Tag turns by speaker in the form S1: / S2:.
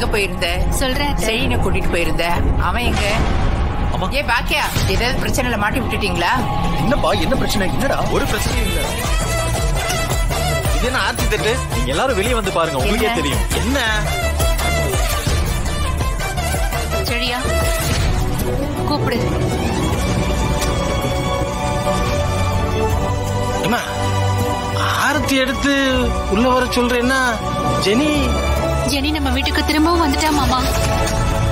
S1: எங்க போயிருந்த
S2: சொல்றேன் அத்தை.
S1: செயினை கூட்டிட்டு போயிருந்த அவன் எங்க
S3: அம்மா.
S1: ஏ பாக்கியா ஏதாவது பிரச்சனைல மாட்டி விட்டுட்டீங்களா
S3: என்னப்பா என்ன பிரச்சனை என்னடா ஒரு பிரச்சனையும் இல்ல இது என்ன ஆர்த்தி தட்டு நீங்க எல்லாரும் வெளியே வந்து பாருங்க உங்களுக்கே
S1: என்ன?
S3: தெரியும் என்ன
S2: சரியா கூப்பிடு
S4: அம்மா ஆரத்தி எடுத்து உள்ள வர சொல்றேன்னா ஜெனி
S2: ஜெனி நம்ம வீட்டுக்கு திரும்பவும் வந்துட்டா மாமா